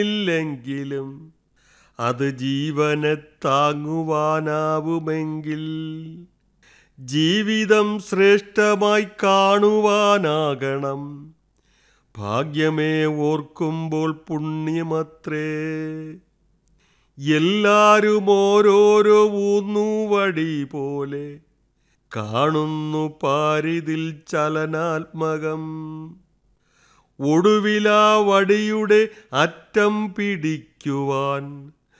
ഇല്ലെങ്കിലും അത് ജീവനെ താങ്ങുവാനാവുമെങ്കിൽ ജീവിതം ശ്രേഷ്ഠമായി കാണുവാനാകണം ഭാഗ്യമേ ഓർക്കുമ്പോൾ പുണ്യമത്രേ എല്ലാരും ഓരോരോ ഊന്നുവടി പോലെ കാണുന്നു പാരിതിൽ ചലനാത്മകം ഒടുവിലാ വടിയുടെ അറ്റം പിടിക്കുവാൻ